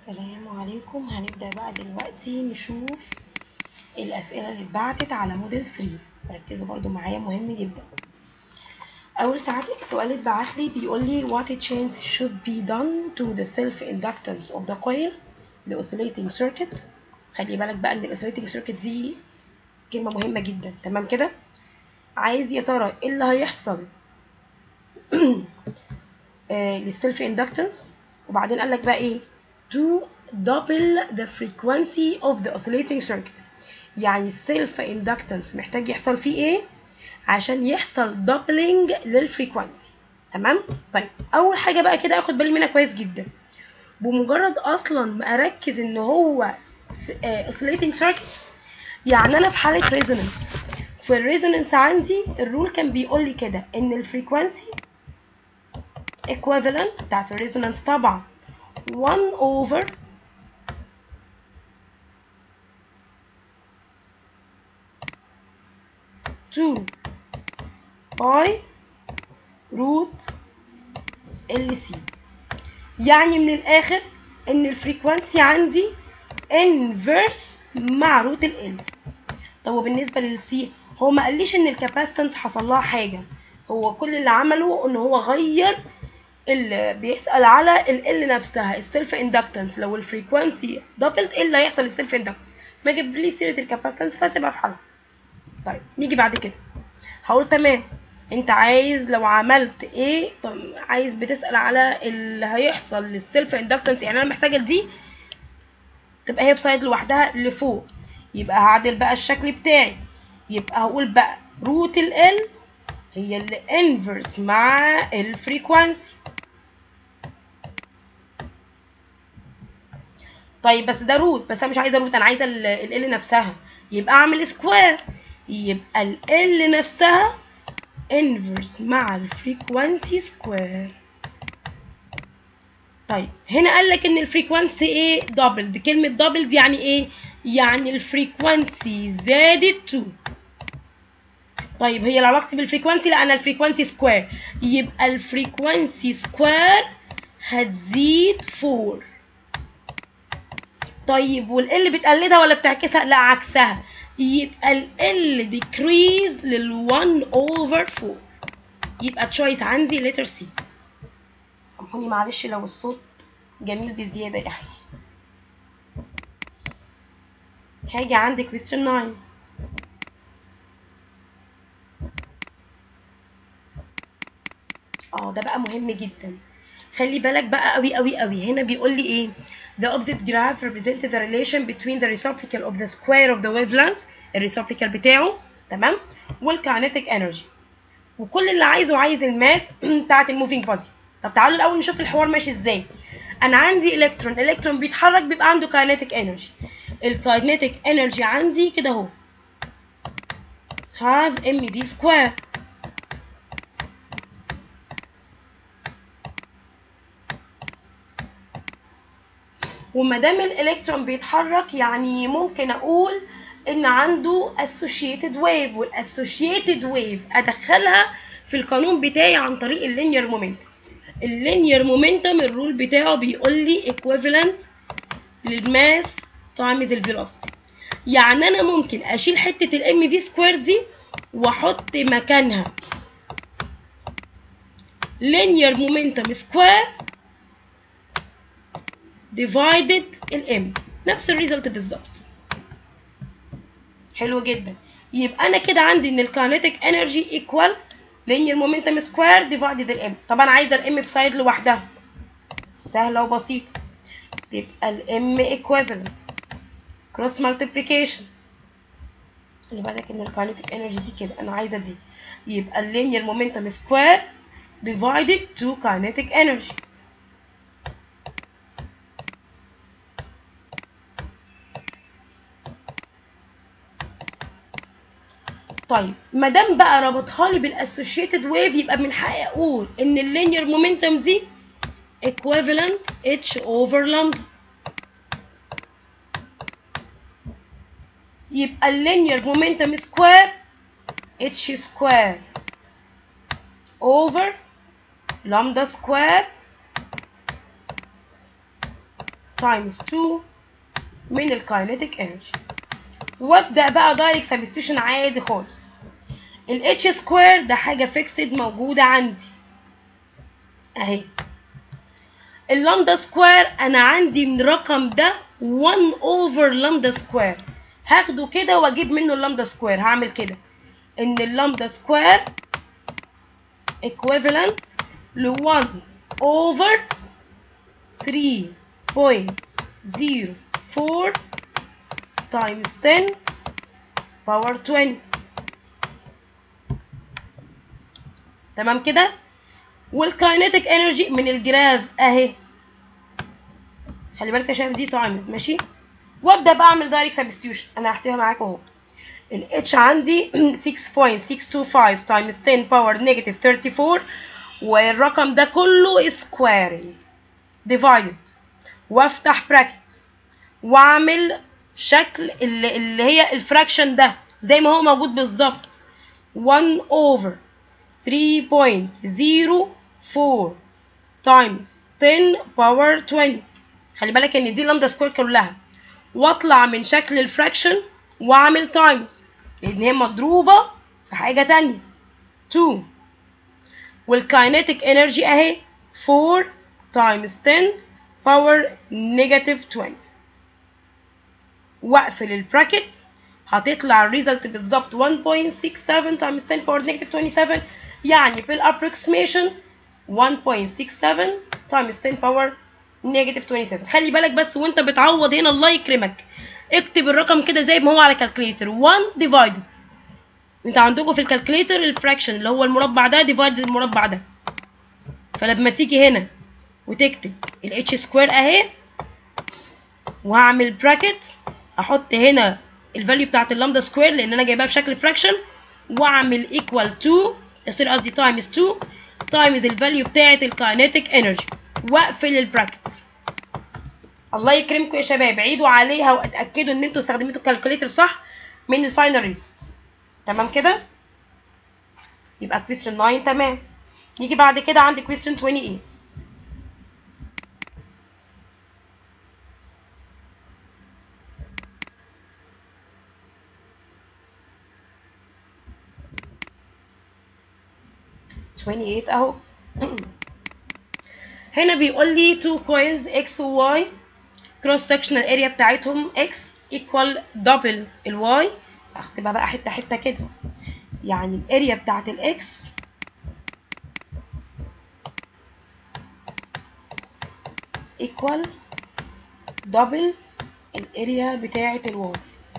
السلام عليكم هنبدأ بقى دلوقتي نشوف الأسئلة اللي اتبعتت على موديل 3 ركزوا برضو معايا مهم جدا أول ساعات سؤال اتبعت لي بيقول لي what change should be done to the self inductance of the coil the oscillating circuit خلي بالك بقى ان ال oscillating circuit دي كلمة مهمة جدا تمام كده عايز يا ترى ايه اللي هيحصل للسيلف اندكتنس وبعدين قال لك بقى ايه to double the frequency of the oscillating circuit يعني السيلف اندكتنس محتاج يحصل فيه ايه عشان يحصل doubling للفريكوانسي تمام طيب اول حاجه بقى كده اخد بالي منها كويس جدا بمجرد اصلا ما اركز ان هو oscillating circuit يعني انا في حاله ريزونانس في الريزونانس عندي الرول كان بيقول لي كده ان الفريكوانسي equivalent بتاعت الريزونانس طبعا 1 over two باي روت ال سي يعني من الاخر ان الفريكوانسي عندي انفيرس مع روت ال ال طب وبالنسبه للسي هو ما قاليش ان الكاباستنس حصل لها حاجه هو كل اللي عمله ان هو غير اللي بيسأل على ال نفسها السيلف اندكتنس لو الفريكوانسي دبلت ايه اللي هيحصل للسيلف اندكتنس ما جاب لي سيره الكاباسيتنس فاسيبها في حالها طيب نيجي بعد كده هقول تمام انت عايز لو عملت ايه طب عايز بتسأل على اللي هيحصل للسيلف اندكتنس يعني انا محتاجه دي تبقى هي بسايد لوحدها لفوق يبقى هعدل بقى الشكل بتاعي يبقى هقول بقى روت ال هي اللي انفرس مع الفريكوانسي طيب بس ده روت بس انا مش عايزه روت انا عايزه ال نفسها يبقى اعمل سكوير يبقى ال نفسها انفرس مع الفريكوانسي سكوير طيب هنا قال لك ان الفريكوانسي ايه دبل دي كلمه دبل دي يعني ايه يعني الفريكوانسي زادت 2 طيب هي علاقتي بالفريكوانسي لا انا الفريكوانسي سكوير يبقى الفريكوانسي سكوير هتزيد 4 طيب والال بتقلدها ولا بتعكسها لا عكسها يبقى ال decrease لل 1 over 4 يبقى تشويس عندي letter C سامحوني معلش لو الصوت جميل بزيادة يعني هاجي عندي question 9 اه ده بقى مهم جدا خلي بالك بقى قوي قوي قوي هنا بيقول لي ايه The opposite graph represents the relation between the reciprocal of the square of the wavelength الريسبريكال بتاعه تمام والكاينيتيك انرجي وكل اللي عايزه عايز الماس بتاعت الموفينج بادي طب تعالوا الاول نشوف الحوار ماشي ازاي انا عندي الكترون الكترون بيتحرك بيبقى عنده كاينيتيك انرجي الكاينيتيك انرجي عندي كده اهو have ام في سكوير وما دام الالكترون بيتحرك يعني ممكن اقول ان عنده associated wave والassociated wave ادخلها في القانون بتاعي عن طريق اللينير مومنتم اللينير مومنتم الرول بتاعه بيقول لي equivalent للماس تايمز الفيلوسيتي يعني انا ممكن اشيل حته الام في سكوير دي واحط مكانها linear momentum square divided الام نفس الريزلت بالظبط حلو جدا يبقى انا كده عندي ان الكاينيتيك انرجي ايكوال linear momentum square divided الام طب انا عايزه الام في سايد لوحدها سهله وبسيطه تبقى الام equivalent cross multiplication خلي بالك ان الكاينيتيك انرجي دي كده انا عايزه دي يبقى linear momentum square divided to kinetic energy طيب ما دام بقى ربطها لي بالاسوشيتد ويف يبقى من حقي اقول ان اللينير مومنتم دي equivalent h over lambda يبقى اللينير مومنتم سكوير h سكوير over lambda سكوير times 2 من الكاينيتيك انرجي وابدا بقى دايركت سبستيوشن عادي خالص ال h سكوير ده حاجه فيكسد موجوده عندي اهي اللامدا سكوير انا عندي من الرقم ده 1 اوفر لامدا سكوير هاخده كده واجيب منه اللامدا سكوير هعمل كده ان اللامدا سكوير equivalent ل 1 over 3.04 times 10 power 20 تمام كده والكاينيتيك انرجي من الجراف اهي خلي بالك يا شباب دي تايمز ماشي وابدا بقى اعمل دايركت سبستيوشن انا هحسبها معاكم اهو ال H عندي 6.625 times 10 power negative 34 والرقم ده كله squaring divided وافتح براكت واعمل شكل اللي, اللي هي الفراكشن ده زي ما هو موجود بالظبط 1 over 3.04 times 10 power 20 خلي بالك ان دي لامدا سكوير كلها واطلع من شكل الفراكشن واعمل تايمز لان هي مضروبه في حاجه تانية 2 والكاينيتيك انرجي اهي 4 times 10 باور نيجاتيف 20 واقفل البراكت هتطلع الريزلت بالظبط 1.67 times 10 باور نيجاتيف 27 يعني بالابروكسيميشن 1.67 times 10 باور نيجاتيف 27 خلي بالك بس وانت بتعوض هنا الله يكرمك اكتب الرقم كده زي ما هو على كالكوليتر 1 ديفايدد انت عندكم في الكالكوليتر الفراكشن اللي هو المربع ده ديفايدد المربع ده فلما تيجي هنا وتكتب ال h سكوير اهي وهعمل براكت احط هنا الفاليو بتاعت اللامدا سكوير لان انا جايباها بشكل فراكشن واعمل ايكوال 2 سوري قصدي تايمز 2 تايمز الفاليو بتاعت الكاينيتيك انرجي واقفل البراكت الله يكرمكم يا شباب عيدوا عليها واتاكدوا ان انتوا استخدمتوا الكالكوليتر صح من الفاينل ريزلت تمام كده يبقى question 9 تمام نيجي بعد كده عندي question 28 28 اهو هنا بيقول لي two coils x و y cross sectional area بتاعتهم x equal double ال y هكتبها بقى حته حته كده يعني الاريا بتاعت الاكس equal double الاريا بتاعت الواي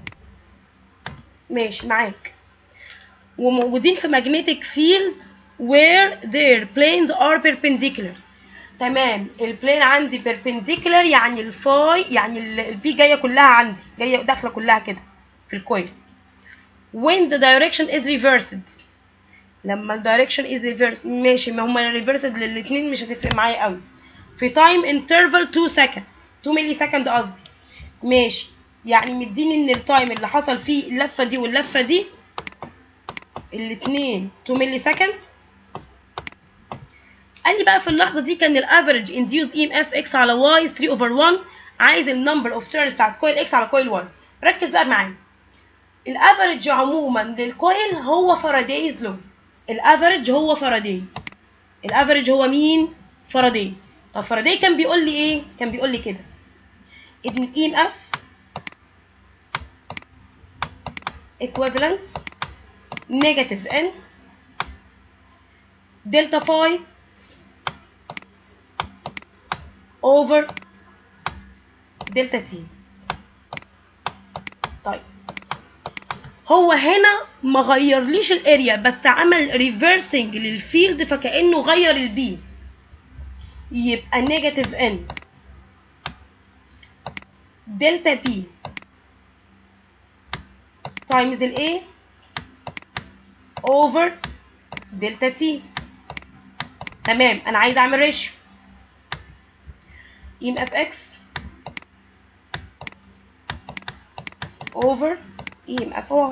ماشي معاك وموجودين في magnetic field where their planes are perpendicular تمام البلين عندي perpendicular يعني الفاي يعني البي جايه كلها عندي جايه داخله كلها كده في الكويل when the direction is reversed لما ال direction is reversed ماشي ما هما reversed للاتنين مش هتفرق معايا قوي في time interval 2 second 2 ملي سكند قصدي ماشي يعني مديني ان التايم اللي حصل فيه اللفه دي واللفه دي الاتنين 2 ملي سكند قال لي بقى في اللحظه دي كان الافريج induced EMF x على y 3 over 1 عايز النمبر اوف تيرنز بتاعت كويل x على كويل 1 ركز بقى معايا الافريج عموما للكويل هو فارادايز لو الافريج هو فاراداي الافريج هو مين فاراداي طب فاراداي كان بيقول لي ايه كان بيقول لي كده ان الاي ام اف equivalent negative n دلتا فاي over دلتا تي طيب هو هنا ما غيرليش الاريا بس عمل ريفرسنج للفيلد فكانه غير البي يبقى نيجاتيف ان دلتا بي تايمز الايه اوفر دلتا تي تمام انا عايز اعمل ريشيو ام اف اكس اوفر ام اف واي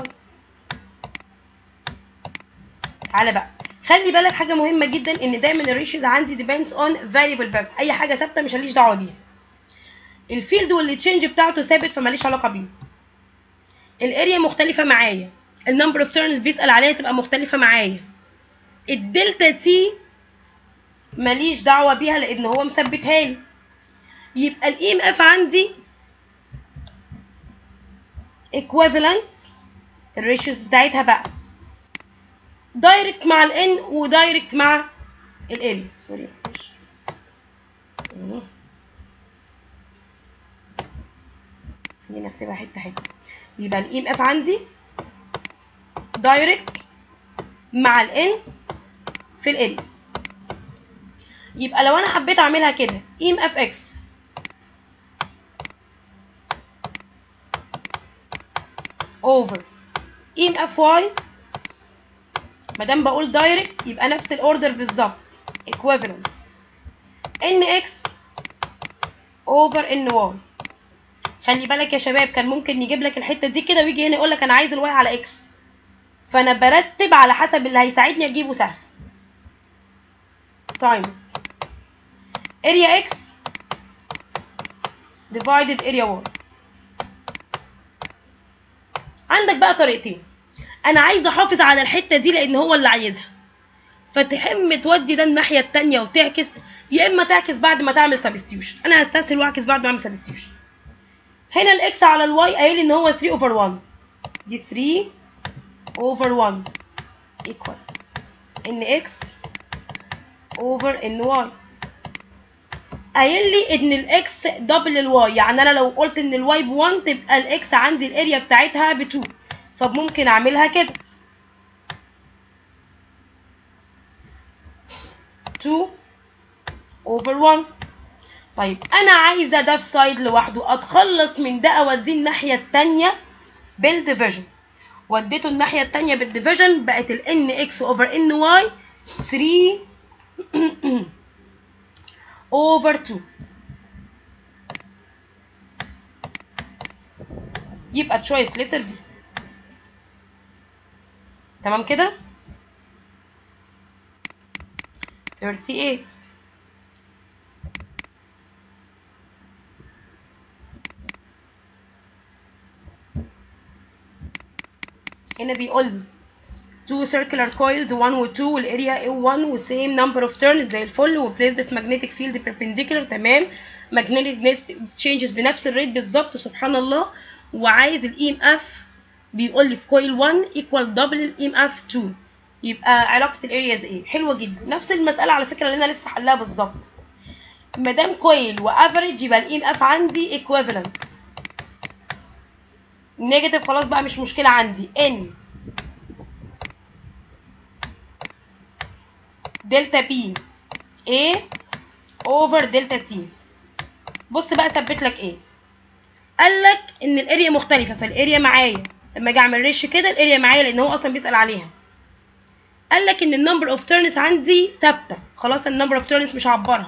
تعالى بقى خلي بالك حاجه مهمه جدا ان دايما الريشيوز عندي depends on variable بس اي حاجه ثابته مش هليش دعوه بيها الفيلد واللي تشينج بتاعته ثابت فماليش علاقه بيه الاريا مختلفه معايا النمبر اوف تيرنز بيسال عليها تبقى مختلفه معايا الدلتا تي ماليش دعوه بيها لان هو مثبتها لي يبقى الاي ام اف عندي equivalent الريشيوز بتاعتها بقى دايركت مع الان ودايركت مع ال سوري خلينا نكتبها حته حته يبقى الاي ام اف عندي دايركت مع الان في ال يبقى لو انا حبيت اعملها كده اي ام اف اكس over ام اف واي ما دام بقول دايركت يبقى نفس الاوردر بالظبط equivalent ان اكس over ان واي خلي بالك يا شباب كان ممكن يجيب لك الحته دي كده ويجي هنا يقول لك انا عايز الواي على اكس فانا برتب على حسب اللي هيساعدني اجيبه سهل times area x divided area y عندك بقى طريقتين انا عايزه احافظ على الحته دي لان هو اللي عايزها فتحم تودي ده الناحيه التانية وتعكس يا اما تعكس بعد ما تعمل سبستيوشن انا هستسهل واعكس بعد ما اعمل سبستيوشن هنا الاكس على الواي قايل ان هو 3 اوفر 1 دي 3 اوفر 1 ايكوال ان اكس اوفر ان واي قايل لي ان الاكس دبل الواي يعني انا لو قلت ان الواي ب 1 تبقى الاكس عندي الاريا بتاعتها ب 2 فممكن اعملها كده 2 اوفر 1 طيب انا عايزه ده في سايد لوحده اتخلص من ده اوديه الناحيه التانية بالديفيجن وديته الناحيه التانية بالديفيجن بقت ال ان اكس اوفر ان واي 3 over 2 يبقى choice letter B تمام كده 38 هنا بيقول لي two circular coils 1 و 2 والاريا A1 و same number of turns زي الفل و placed في magnetic field perpendicular تمام magnetic changes بنفس الريت بالظبط سبحان الله وعايز الاي ام اف بيقول لي في كويل 1 equal double الاي ام اف 2 يبقى علاقه الارياز ايه حلوه جدا نفس المساله على فكره اللي انا لسه حلها بالظبط ما دام كويل وافريج يبقى الاي ام اف عندي equivalent نيجاتيف خلاص بقى مش مشكله عندي ان دلتا بي A اوفر دلتا تي بص بقى ثبت لك ايه قال لك ان الاريا مختلفه فالاريا معايا لما اجي اعمل ريش كده الاريا معايا لان هو اصلا بيسال عليها قال لك ان النمبر اوف تيرنز عندي ثابته خلاص النمبر اوف تيرنز مش هعبرها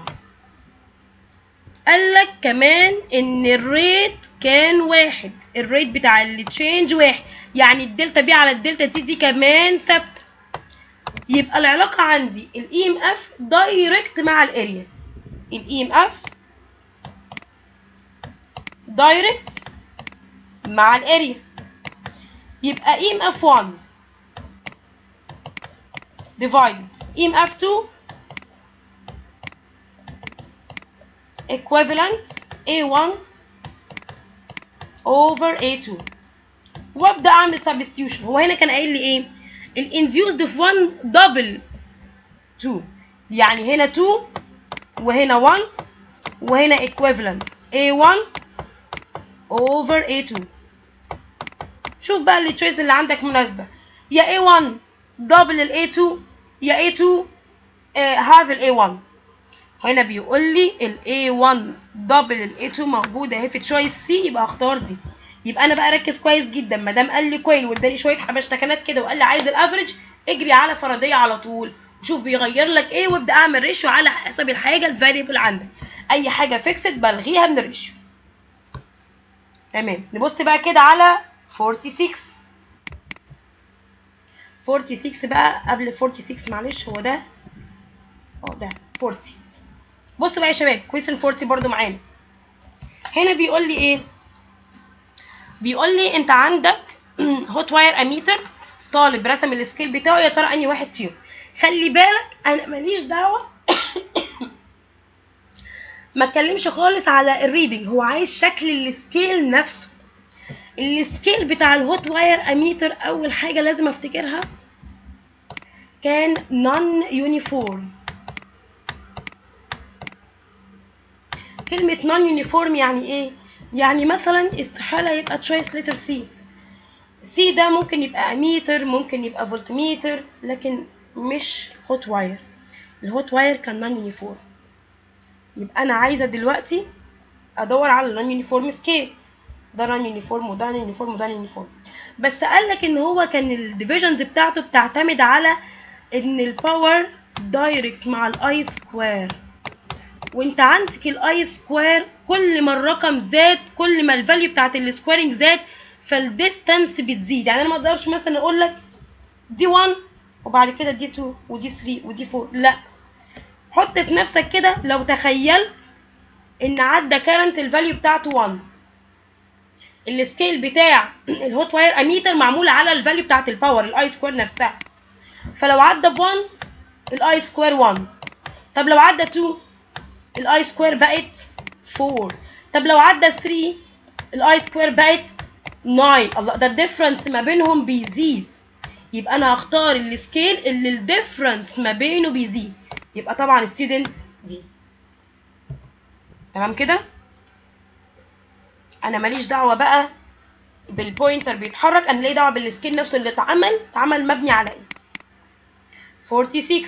قال لك كمان ان الريت كان واحد الريت بتاع التشينج واحد يعني الدلتا بي على الدلتا تي دي كمان ثابته يبقى العلاقة عندي الاي ام اف دايركت مع الاريا الاي ام اف دايركت مع الاريا يبقى اي ام اف 1 divided اي ام اف 2 equivalent A1 over A2 وابدا اعمل substitution هو هنا كان قايل لي ايه الانديوسد في 1 دبل 2 يعني هنا 2 وهنا 1 وهنا equivalent A1 over A2 شوف بقى اللي تشويس اللي عندك مناسبة يا A1 دبل ال A2 يا A2 هاف ال A1 هنا بيقول لي ال A1 دبل ال A2 موجودة اهي في تشويس سي يبقى اختار دي يبقى انا بقى ركز كويس جدا ما دام قال لي كويل واداني شويه حبشتكنات كده وقال لي عايز الافريج اجري على فرضيه على طول وشوف بيغير لك ايه وابدا اعمل ريشيو على حسب الحاجه الفاريبل عندك اي حاجه فيكسد بلغيها من الريشيو تمام نبص بقى كده على 46 46 بقى قبل 46 معلش هو ده اه ده 40 بصوا بقى يا شباب كويسن 40 برضو معانا هنا بيقول لي ايه بيقول لي انت عندك هوت واير اميتر طالب رسم السكيل بتاعه يا ترى انهي واحد فيهم خلي بالك انا ماليش دعوه ما اتكلمش خالص على الريدنج هو عايز شكل السكيل نفسه السكيل بتاع الهوت واير اميتر اول حاجه لازم افتكرها كان نون يونيفورم كلمة نون يونيفورم يعني ايه؟ يعني مثلا استحالة يبقى تشويس لتر سي سي ده ممكن يبقى اميتر ممكن يبقى فولتميتر لكن مش هوت واير الهوت واير كان نون يونيفورم يبقى انا عايزة دلوقتي ادور على النون يونيفورم سكيل ده نون يونيفورم وده نون يونيفورم وده نون يونيفورم بس قال لك ان هو كان الديفيجنز بتاعته بتعتمد على ان الباور دايركت مع الاي سكوير وانت عندك الاي سكوير كل ما الرقم زاد كل ما الفاليو بتاعت السكويرنج زاد فالديستانس بتزيد يعني انا ما اقدرش مثلا اقول لك دي 1 وبعد كده دي 2 ودي 3 ودي 4 لا حط في نفسك كده لو تخيلت ان عدى كارنت الفاليو بتاعته 1 السكيل بتاع الهوت واير اميتر معمول على الفاليو بتاعت الباور الاي سكوير نفسها فلو عدى ب 1 الاي سكوير 1 طب لو عدى 2 الاي سكوير بقت 4 طب لو عدى 3 الاي سكوير بقت 9 الله ده الديفرنس ما بينهم بيزيد يبقى انا هختار السكيل اللي الديفرنس ما بينه بيزيد يبقى طبعا ستودنت دي تمام كده انا ماليش دعوه بقى بالبوينتر بيتحرك انا ليه دعوه بالسكيل نفسه اللي اتعمل اتعمل مبني على ايه 46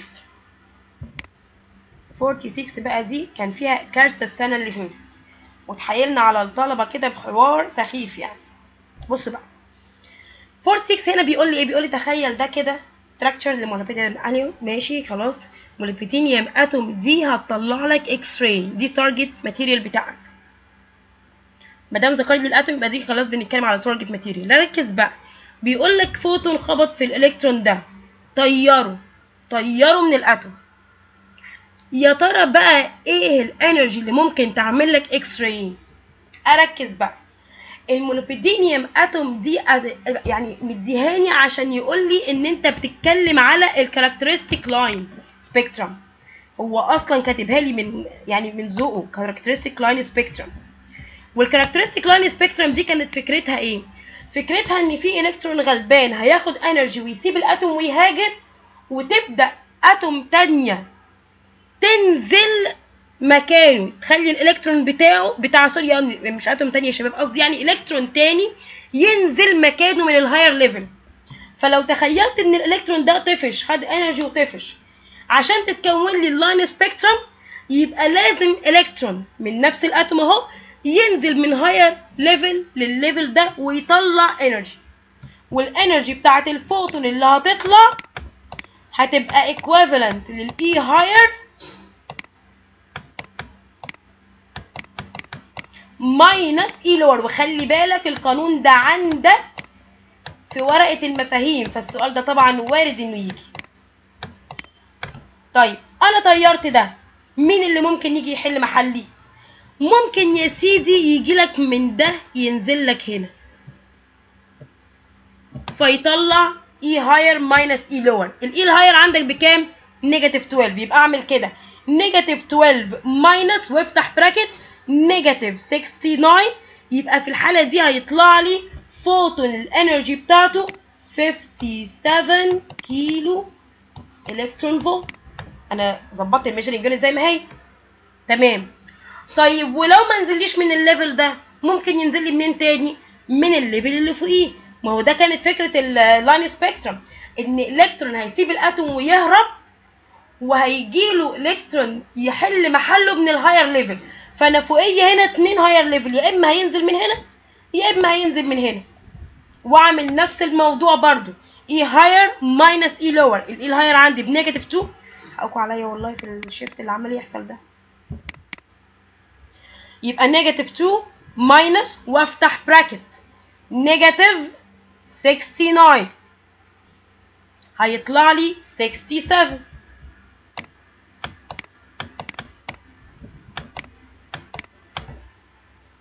46 بقى دي كان فيها كارثه السنه اللي فاتت وتحايلنا على الطلبه كده بحوار سخيف يعني بص بقى 46 هنا بيقول لي ايه بيقول لي تخيل ده كده structure لمولبيتينيوم انيو ماشي خلاص مولبيتينيوم اتوم دي هتطلع لك اكس راي دي تارجت ماتيريال بتاعك ما دام ذكر لي الاتوم يبقى دي خلاص بنتكلم على تارجت ماتيريال ركز بقى بيقول لك فوتون خبط في الالكترون ده طيره طيره من الاتوم يا ترى بقى ايه الانرجي اللي ممكن تعمل لك اكس راي اركز بقى المولوبيدينيوم اتوم دي يعني مديهاني عشان يقول لي ان انت بتتكلم على الكاركترستيك لاين سبيكترم هو اصلا كاتبها لي من يعني من ذوقه كاركترستيك لاين سبيكترم والكاركترستيك لاين سبيكترم دي كانت فكرتها ايه فكرتها ان في الكترون غلبان هياخد انرجي ويسيب الاتوم ويهاجر وتبدا اتوم تانية تنزل مكانه تخلي الالكترون بتاعه بتاع سوري يعني مش اتوم تاني يا شباب قصدي يعني الكترون تاني ينزل مكانه من الهاير ليفل فلو تخيلت ان الالكترون ده طفش خد انرجي وطفش عشان تتكون لي اللاين سبيكترم يبقى لازم الكترون من نفس الاتوم اهو ينزل من هاير ليفل للليفل ده ويطلع انرجي والانرجي بتاعت الفوتون اللي هتطلع هتبقى equivalent للاي هاير ماينس اي لور وخلي بالك القانون ده عندك في ورقة المفاهيم فالسؤال ده طبعا وارد انه يجي طيب انا طيرت ده مين اللي ممكن يجي يحل محلي ممكن يا سيدي يجي لك من ده ينزل لك هنا فيطلع اي هاير ماينس اي لور الاي الهاير عندك بكام نيجاتيف 12 يبقى اعمل كده نيجاتيف 12 ماينس وافتح براكت نيجاتيف 69 يبقى في الحالة دي هيطلع لي فوتون الانرجي بتاعته 57 كيلو الكترون فولت انا ظبطت الميجرنج يونت زي ما هي تمام طيب ولو ما نزليش من الليفل ده ممكن ينزل لي منين تاني من الليفل اللي فوقيه ما هو ده كانت فكره اللاين سبيكترم ان الكترون هيسيب الاتوم ويهرب وهيجيله الكترون يحل محله من الهاير ليفل فانا فوقيه هنا اتنين هاير ليفل يا اما هينزل من هنا يا اما هينزل من هنا واعمل نفس الموضوع برضو اي هاير ماينس اي لور الاي الهاير عندي بنيجاتيف 2 حقكوا عليا والله في الشيفت اللي عمال يحصل ده يبقى نيجاتيف 2 ماينس وافتح براكت نيجاتيف 69 هيطلع لي 67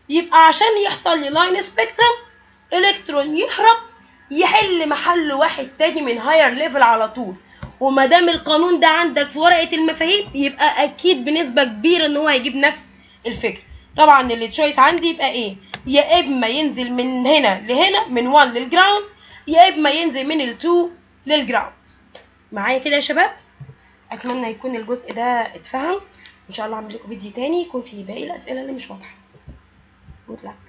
يبقى عشان يحصل لي لاين سبيكترم الكترون يهرب يحل محل واحد تاني من هاير ليفل على طول وما دام القانون ده عندك في ورقه المفاهيم يبقى اكيد بنسبه كبيره ان هو هيجيب نفس الفكره طبعا التشويس عندي يبقى ايه يا اما ينزل من هنا لهنا من 1 للجراوند يا اما ينزل من ال2 للجراوند معايا كده يا شباب اتمنى يكون الجزء ده اتفهم ان شاء الله اعمل لكم فيديو تاني يكون فيه باقي الاسئله اللي مش واضحه good luck